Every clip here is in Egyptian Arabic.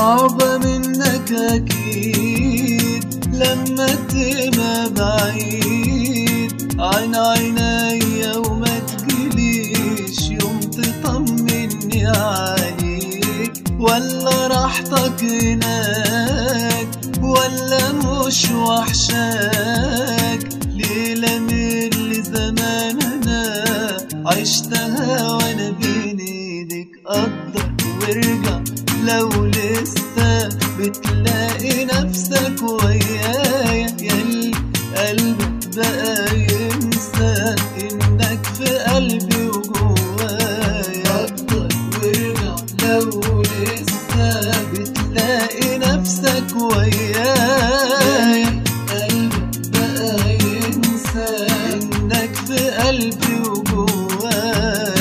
صعبة منك أكيد لما تبقى بعيد عين عينيا وما تجيليش يوم تطمني عليك ولا راحتك هناك ولا مش وحشاك ليلة من اللي زمان أنا عشتها وأنا بين إيدك قدر وارجع لو لسه بتلاقي نفسك ويايا ياللي قلبك بقى ينسى إنك في قلبي وجوايا قدر وارجع لو لسه بتلاقي نفسك ويايا قلبك بقى ينسى إنك في قلبي وجوايا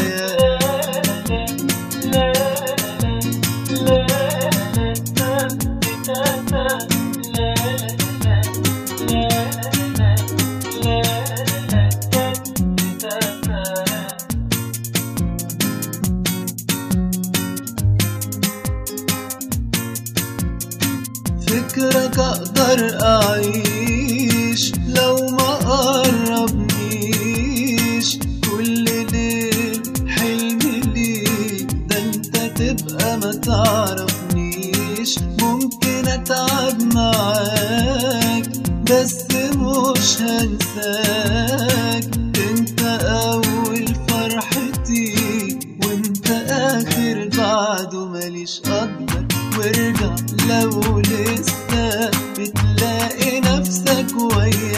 فكرك اقدر اعيش لو ما قربنيش كل ليل حلم ليك ده انت تبقى ما تعرفنيش ممكن اتعب معاك بس مش هنساك انت اول فرحتي وانت اخر بعده ماليش قدر وارجع لو لسه بتلاقي نفسك وياك